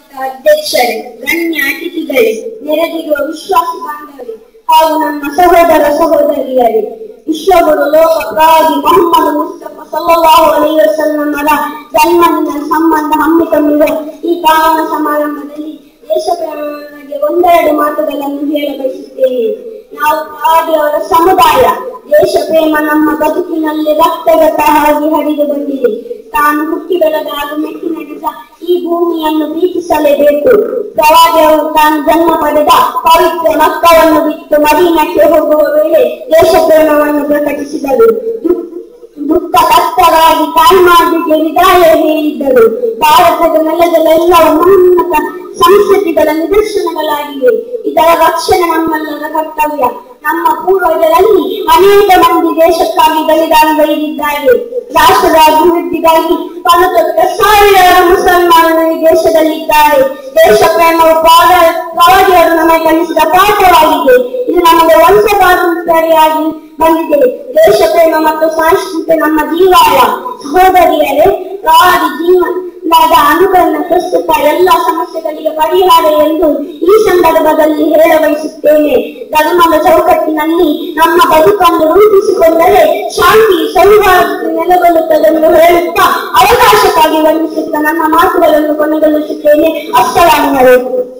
ಅಧ್ಯಕ್ಷರೇ ಗಣ್ಯ ಅತಿಥಿಗಳೇ ನೆರೆದಿರುವ ವಿಶ್ವಾಸಿ ಬಾಂಧವರೇ ಹಾಗೂ ನನ್ನ ಸಹೋದರ ಸಹೋದರಿಯರೇ ವಿಶ್ವಗುರು ಲೋಕ ಪ್ರವಾದಿ ಮೊಹಮ್ಮದ್ ಮುಸ್ತಫಾ ಸಲ್ಲಲ್ಲಾಹು ಅಲೈಹಿ ವಸಲ್ಲಮರ ಜನ್ಮದಿನ ಸಂಬಂಧ ಹಮ್ಮಿಕೊಂಡಿರುವ ಈ ಪಾವನ ಸಮಾರಂಭದಲ್ಲಿ ದೇಶಪ್ರೇಮಕ್ಕೆ ಒಂದೆರಡು ಮಾತುಗಳನ್ನು ಹೇಳ ಬಯಸುತ್ತೇನೆ ನಾವು ಪ್ರವಾದಿಯವರ ಸಮುದಾಯ ದೇಶ ಪ್ರೇಮ ನಮ್ಮ ಬದುಕಿನಲ್ಲಿ ರಕ್ತಗತವಾಗಿ ಹರಿದು ಬಂದಿದೆ ತಾನು ಹುಟ್ಟಿ ಬೆಳೆದ ಹಾಗೂ ಮೆಟ್ಟಿ ನಡೆದ ಈ ಭೂಮಿಯನ್ನು ಪ್ರೀತಿಸಲೇಬೇಕು ಪ್ರವಾದಿಯವರು ತಾನು ಜನ್ಮ ಪಡೆದ ಪವಿತ್ರ ಮಕ್ಕಳನ್ನು ಬಿಟ್ಟು ಮದೀನಕ್ಕೆ ಹೋಗುವ ವೇಳೆ ದೇಶ ಪ್ರೇಮವನ್ನು ಪ್ರಕಟಿಸಿದರು ದು- ದುಃಖ ಕಷ್ಟವಾಗಿ ತಾಯ್ಮಾರ್ಬಿಗೆ ವಿದಾಯ ಹೇಳಿದ್ದರು ಭಾರತದ ನೆಲದಲ್ಲೆಲ್ಲವೂ ಉನ್ನತ ಸಂಸ್ಕೃತಿಗಳ ನಿದರ್ಶನಗಳಾಗಿವೆ ಇದರ ರಕ್ಷಣೆ ನಮ್ಮೆಲ್ಲರ ಕರ್ತವ್ಯ ನಮ್ಮ ಪೂರ್ವಜರಲ್ಲಿ ಅನೇಕ ಮಂದಿ ದೇಶಕ್ಕಾಗಿ ಬಲಿದಾನಗೈದಿದ್ದಾರೆ ರಾಷ್ಟ್ರದ ಅಭಿವೃದ್ಧಿಗಾಗಿ ಪಲತೊಟ್ಟ ಸಾವಿರಾರು ಮುಸಲ್ಮಾನರು ಈ ದೇಶದಲ್ಲಿದ್ದಾರೆ ದೇಶ ಪ್ರೇಮವು ಪ್ರವಾದ- ಪ್ರವಾದಿಯವರು ನಮಗೆ ಕಲಿಸಿದ ಪಾಠವಾಗಿದೆ ಇದು ನಮಗೆ ವಂಶಪಾರಂಪರೆಯಾಗಿ ಬಂದಿದೆ ದೇಶ ಪ್ರೇಮ ಮತ್ತು ಸಂಸ್ಕೃತಿ ನಮ್ಮ ಜೀವಾಳ ಸಹೋದರಿಯರೇ ಪ್ರವಾದಿ ಜೀವನದ ಅನುಕರಣ ಪ್ರಸ್ತುತ ಎಲ್ಲ ಸಮಸ್ಯೆಗಳಿಗೆ ಪರಿಹಾರ ಎಂದು ಈ ಸಂದರ್ಭದಲ್ಲಿ ಹೇಳ ಬಯಸುತ್ತೇನೆ ಧರ್ಮದ ಚೌಕಟ್ಟಿನಲ್ಲಿ ನಮ್ಮ ಬದುಕನ್ನು ರೂಪಿಸಿಕೊಂಡರೆ ಶಾಂತಿ ಸೌಹಾರ್ದ ನೆಲೆಗೊಳ್ಳುತ್ತದೆ ಎಂದು ಹೇಳುತ್ತಾ ಅವಕಾಶಕ್ಕಾಗಿ ವಂದಿಸುತ್ತಾ ನನ್ನ ಮಾತುಗಳನ್ನು ಕೊನೆಗೊಳಿಸುತ್ತೇನೆ ಅಸ್ಸಲಾಮು ಅಲೈಕುಂ